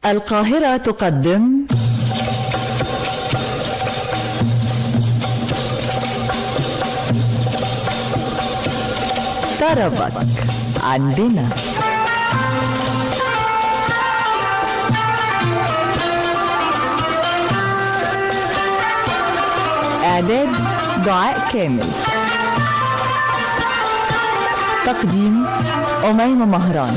القاهرة تقدم طربك عندنا إعداد دعاء كامل تقديم أميمة مهران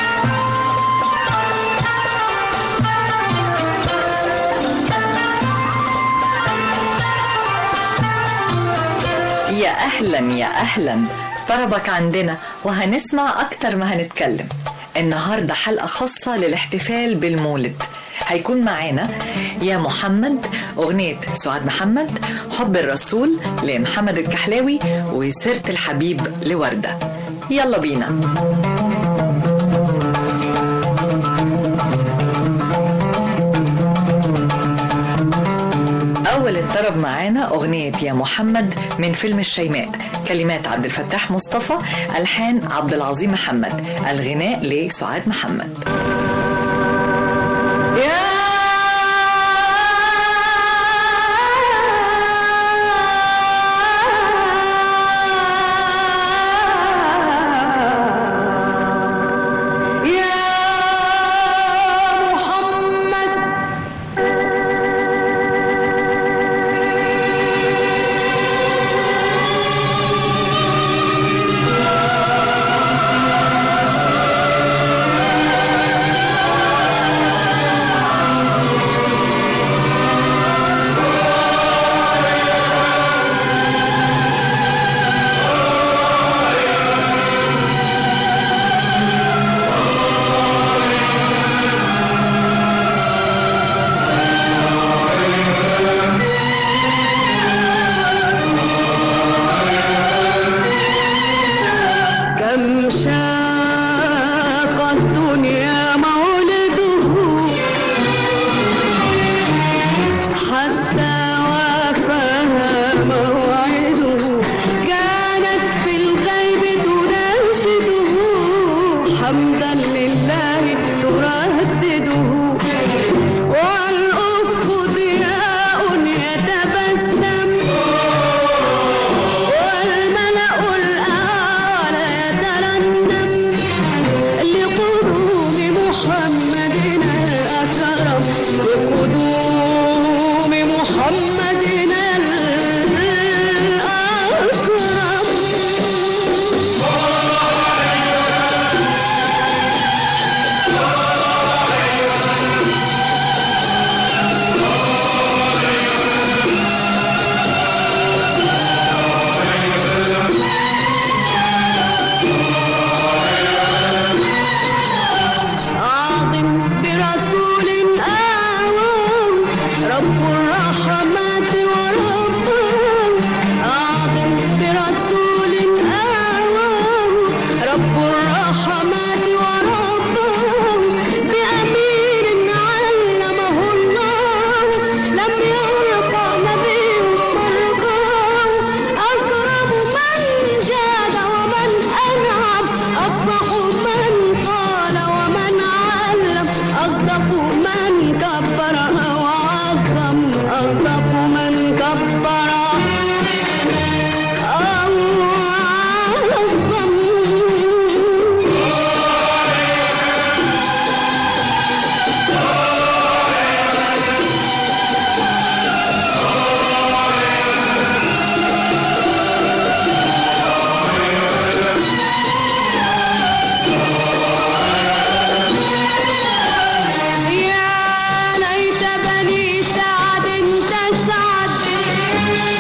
يا أهلا يا أهلا طربك عندنا وهنسمع أكتر ما هنتكلم النهاردة حلقة خاصة للاحتفال بالمولد هيكون معانا يا محمد أغنية سعاد محمد حب الرسول لمحمد الكحلاوي وسيرة الحبيب لوردة يلا بينا أول الطرب معانا أغنية يا محمد من فيلم الشيماء كلمات عبد الفتاح مصطفى ألحان عبد العظيم محمد الغناء لسعاد محمد كم شاق الدنيا مولده حتى وافاها موعده كانت في الغيب تناشده حمدا لله تردده والأفق ضياء يتبسم والملأ الأعلى يترنم لقدوم محمدنا الأكرم لقدوم محمدنا الأكرم أعظم برسول آواه رب الرحمات وربه أعظم برسول آواه رب الرحمات وربه بأمير علمه الله لم يرقى نبي مرقاه أكرم من جاد ومن أنعم أفصح من قال ومن علم أصدق من كبر وعظم أصدق من كبر أو عظم يا ليت بني سعد تسعد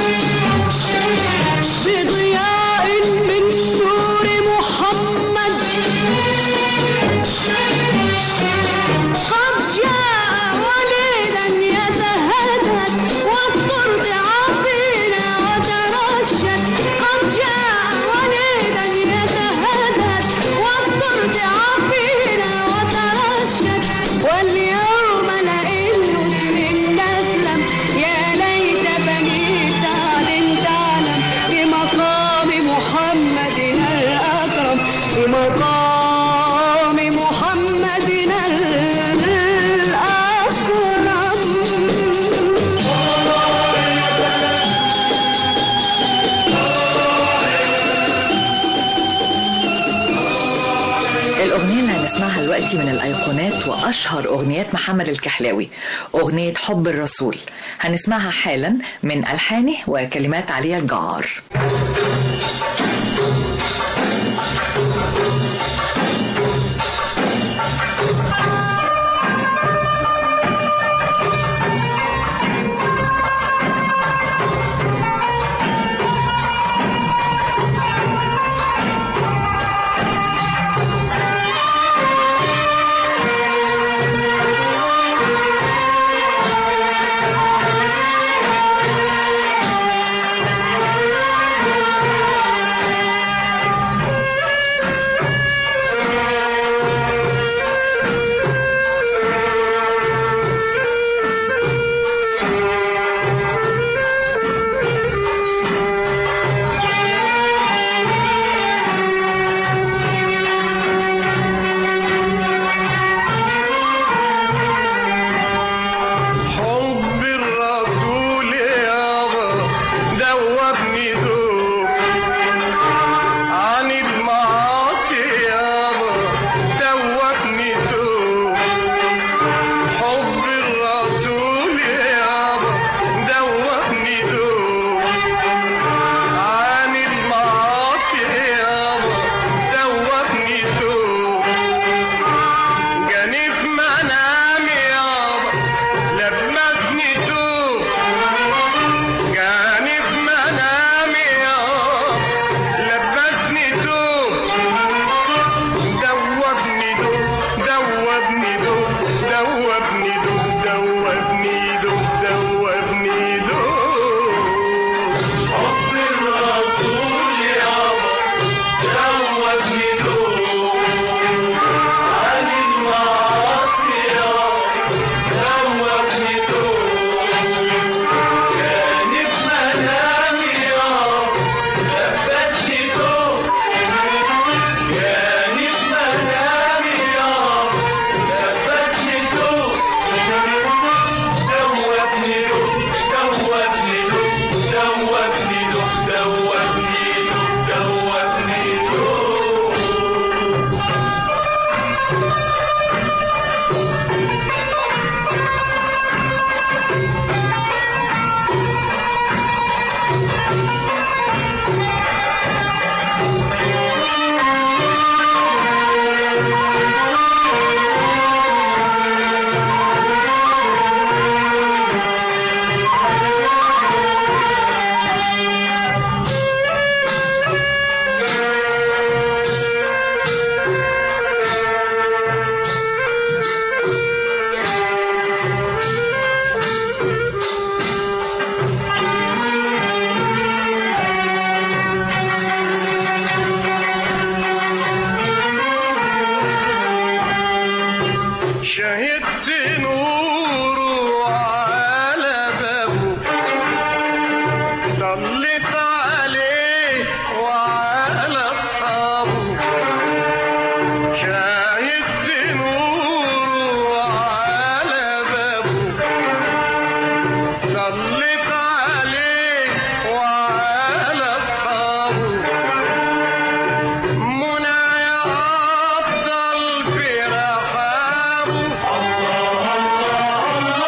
دلوقتي من الأيقونات وأشهر أغنيات محمد الكحلاوي أغنية حب الرسول هنسمعها حالا من ألحانه وكلمات عليا الجعار حب الرسول يابا دوبني دوب عن المعاصي يابا دوبني دوب حب الرسول يابا دوبني دوب عن المعاصي يابا دوبني دوب جاني في منامي يابا لبسني توب جاني في منامي يابا لبسني توب دوبني دوب دوبني دوب دوبني دوب دوبني دوب دوبني دوب حب الرسول يابا دوبني دوب عن المعاصي يابا دوبني دوب كان في منامي يابا لبسني دوب كان في منامي يابا لبسني دوب دوبني دوب دوبني دوب دوبني دوب دوبني دوب دوبني دوب شهدت نوره على بابه صليت عليه وعلى اصحابه شهدت نوره على بابه صليت عليه وعلى اصحابه منى يا افضل في رحابه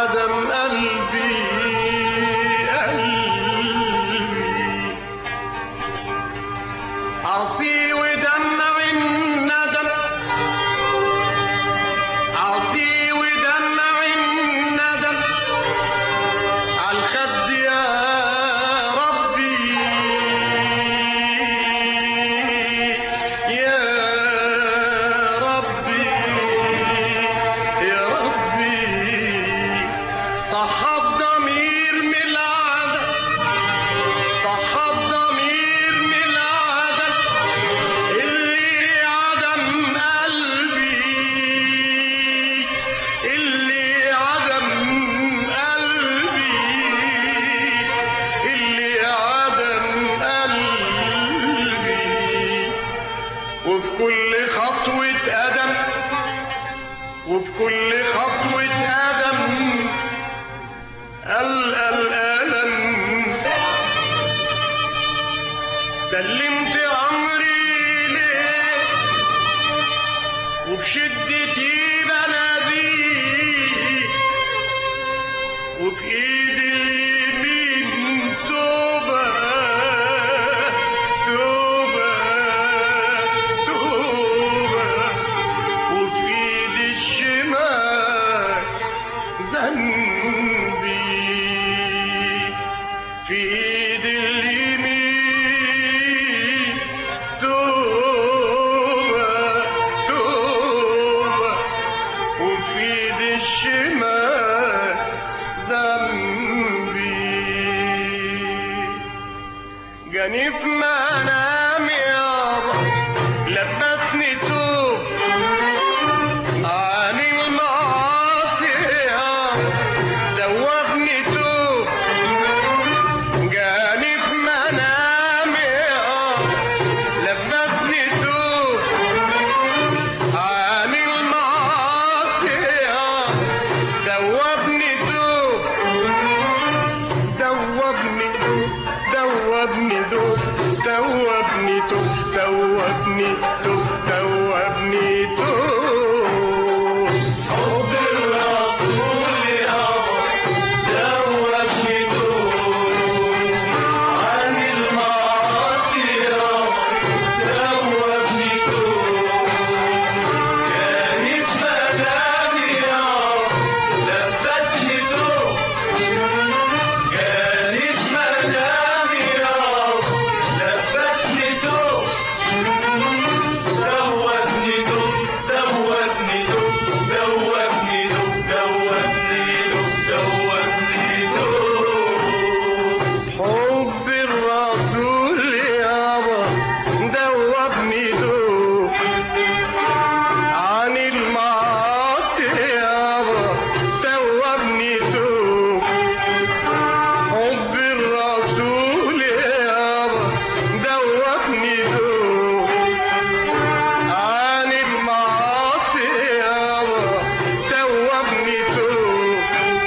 عدم قلبي قلبي عصي ودمع الندم عصي ودمع الندم عالخد يا ربي يا ربي يا ربي صحى الضمير من العدم صحى الضمير من العدم اللي عدم قلبي اللي عدم قلبي اللي عدم قلبي وفي كل خطوة قدم وفي كل خطوة قدم ألقى الألم سلمت أمري ليه وفي شدتي بناديه وفي ايدي اليمين توبة توبة توبة وفي ايدي الشمال ذنبي في ايدي اليمين توبة توبة وفي ايدي الشمال ذنبي جاني في منامي يابا لبسني توب عن المعاصي يابا زودني توب جاني في منامي يابا لبسني توب عن المعاصي يابا دوبني دوب دوبني دوبني دوب دوبني دوب دوبني دوب دوبني دوب حب الرسول يابا دوبني دوب عن المعاصي يابا دوبني دوب كانت مدامي يابا لبسني دوب كانت مدامي يابا لبسني دوب دوبني دوب دوبني دوب دوبني دوب دوبني دوب دوبني دوب حب الرسول يابا دوبني دوب عن المعاصي يابا توبني توب حب الرسول يابا دوبني دوب عن المعاصي يابا توبني توب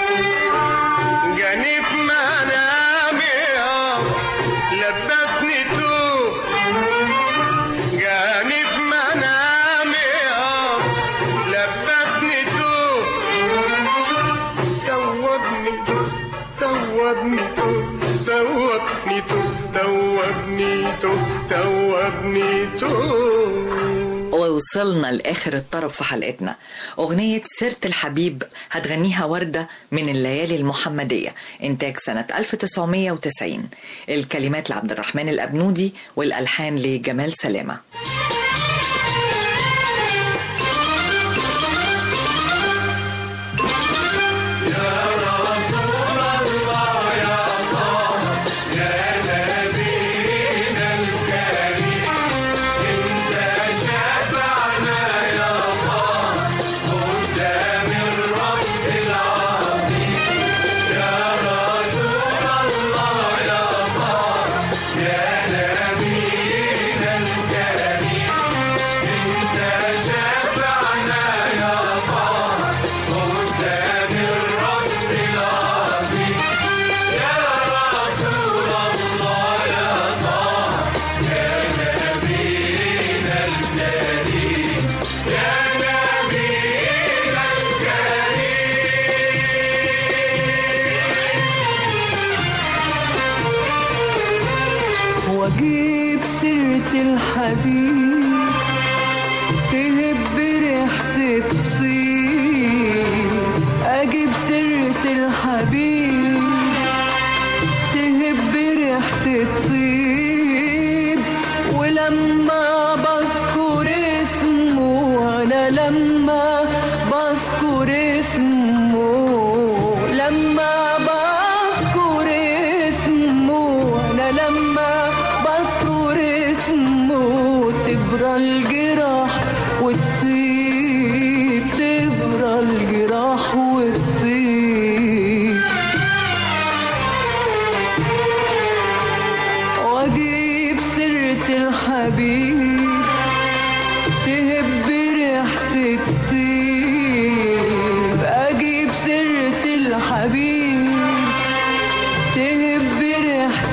جاني في منامي يابا لبسني توب جاني في منامي يابا لبسني توب توبني توبني توبني توبني توبني توبني ووصلنا لآخر الطرب في حلقتنا أغنية سيرة الحبيب هتغنيها وردة من الليالي المحمدية إنتاج سنة 1990 الكلمات لعبد الرحمن الأبنودي والألحان لجمال سلامة يا نبينا الكريم الحبيب تهب ريحة الطيب أجيب سيرة الحبيب تهب ريحة الطيب ولما بذكر اسمه وانا لما بذكر اسمه لما بذكر اسمه وانا لما بذكر اسمه تبرى الجراح والطيب تبرى الجراح والطيب واجيب سيرة الحبيب تهب ريحة الطيب اجيب سيرة الحبيب تهب ريحة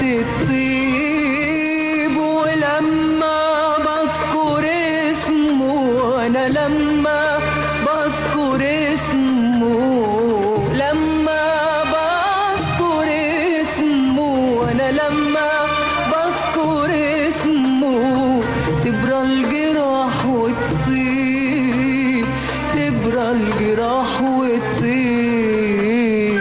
الطيب ولما بذكر اسمه وانا لما بذكر اسمه لما بذكر اسمه وانا لما بذكر اسمه تبرى الجراح والطيب تبرى الجراح والطيب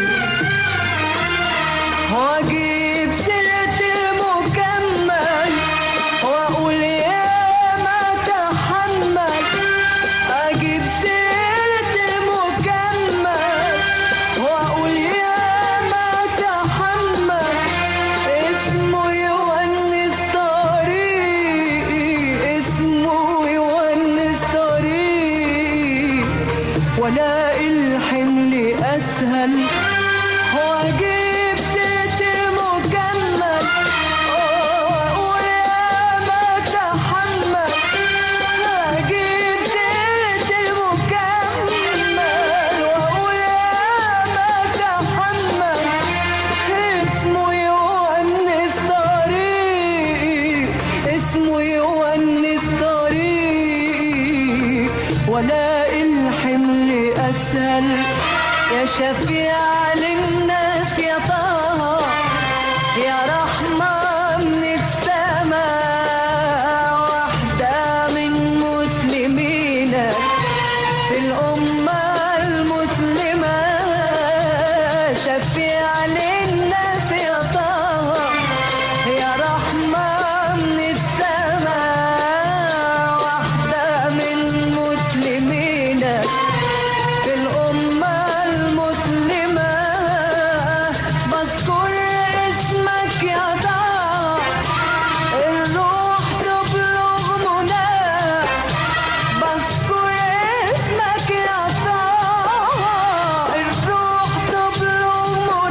واجيب سيرة المكمل واقول يا ما تحمل اجيب سيرة المكمل واقول يا ما تحمل اسمه يونس طريقي اسمه يونس طريقي ولاقي الحمل اسهل واجيب سيرة المكمل واقول يا ما تحمل اجيب سيرة المكمل واقول يا ما تحمل اسمه يونس طريقي اسمه يونس طريقي ولاقي الحمل اسهل يا شفيع للناس يا طه يا رحمة من السماء واحدة من مسلمينك في الأمة المسلمة شفيع للناس يا طه يا رحمة من السماء واحدة من مسلمينك في الأمة المسلمة بذكر اسمك يا طه الروح تبلغ مناك بذكر اسمك يا طه الروح تبلغ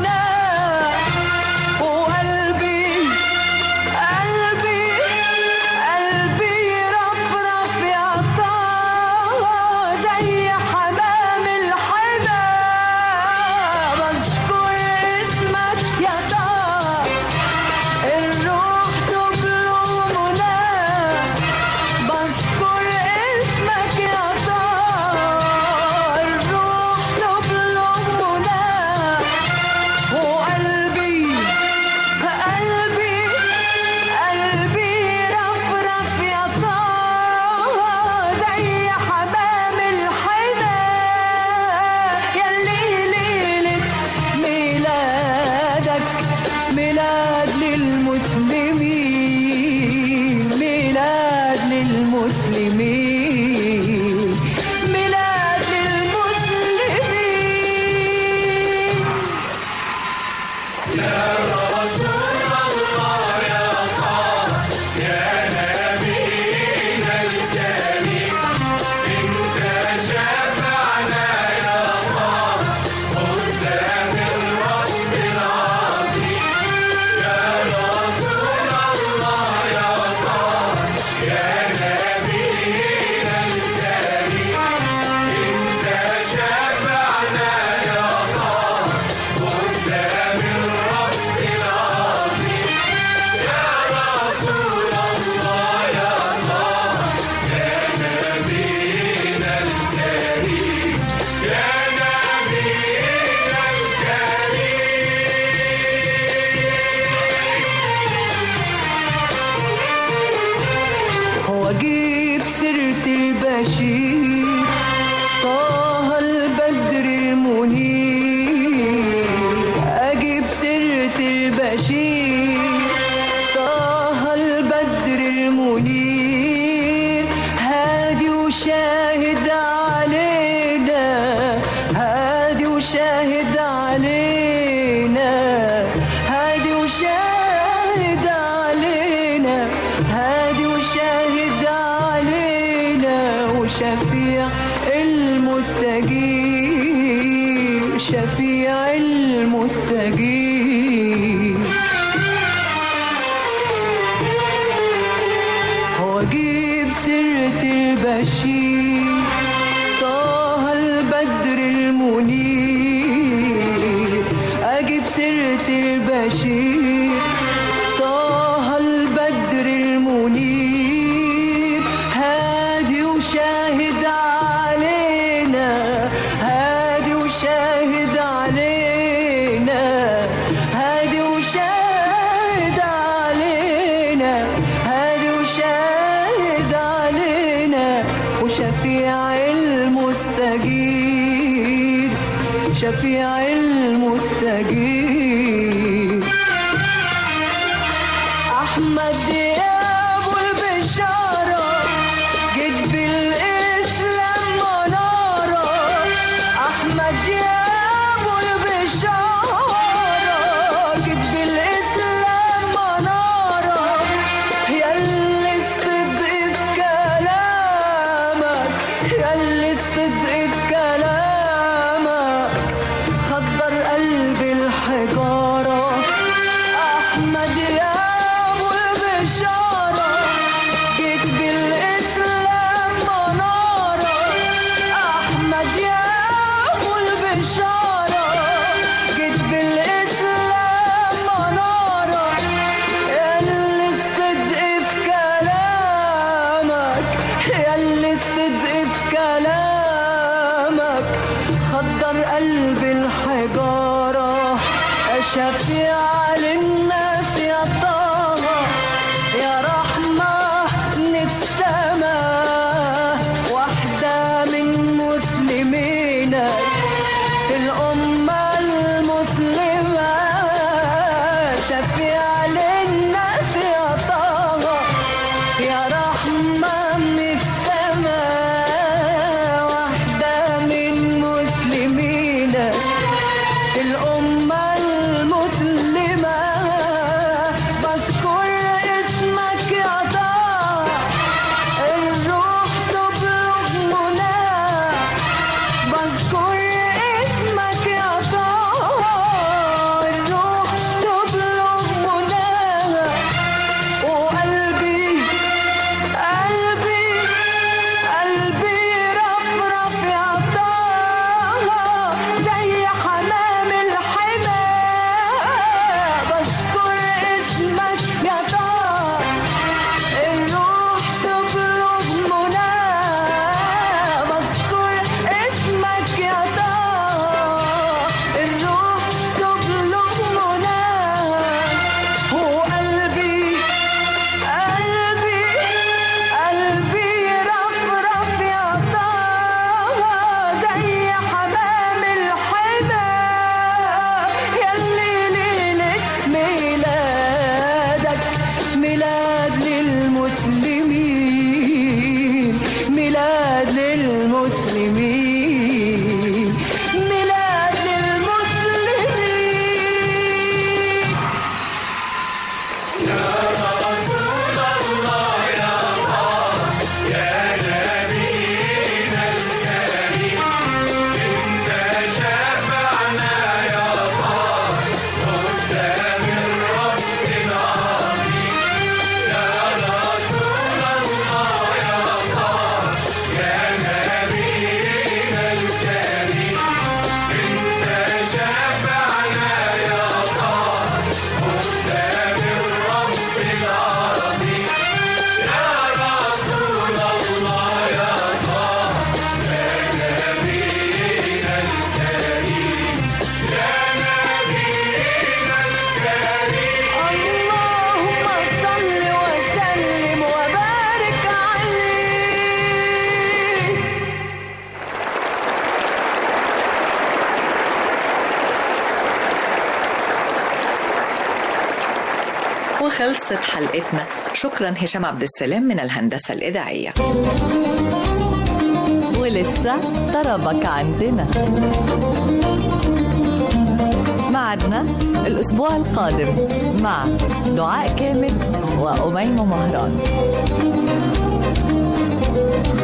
وشاهد علينا هادي وشاهد علينا هادي وشاهد علينا وشفيع المستجيب شفيع المستجيب هو جيب سيرة البشير طه البدر المنير أجيب سيرة البشير طه البدر المنير هادي وشاهد علينا هادي وشاهد علينا هادي وشاهد علينا هادي وشاهد علينا وشفيع المستجيب شفيع المستجيب أحمد يا أبو البشارة جيت بالإسلام منارة أحمد يا أبو البشارة جيت بالإسلام منارة ياللي الصدق في كلامك ياللي الصدق في كلامك خضر قلبي الحجارة أحمد يا أبو البشارة جيت بالإسلام منارة أحمد يا أبو البشارة جيت بالإسلام منارة ياللي الصدق في كلامك ياللي الصدق في كلامك خضر قلبي الحجارة شفيع للناس يا طه يا رحمة من السماء واحدة من مسلمينك في الأمة المسلمة شفيع للناس يا طه يا رحمة من السماء واحدة من مسلمينك في الأمة المسلمة بذكر اسمك يا طه الروح تبلغ مناه بذكر اسمك يا طه الروح تبلغ مناه وقلبي قلبي قلبي رفرف يا طه زي حمام الحمى بذكر اسمك يا طه الروح تبلغ مناه بذكر اسمك يا طه الروح تبلغ مناه وقلبي قلبي قلبي رفرف يا طه زي حمام الحمى ياللي ليلة ميلادك ميلاد للمسلمين ميلاد للمسلمين ميلاد للمسلمين اللهم صل وسلم وبارك عليه وخلصت حلقتنا شكرا هشام عبد السلام من الهندسة الإذاعية ولسه لسه طربك عندنا معدنا الأسبوع القادم مع دعاء كامل وأميمة مهران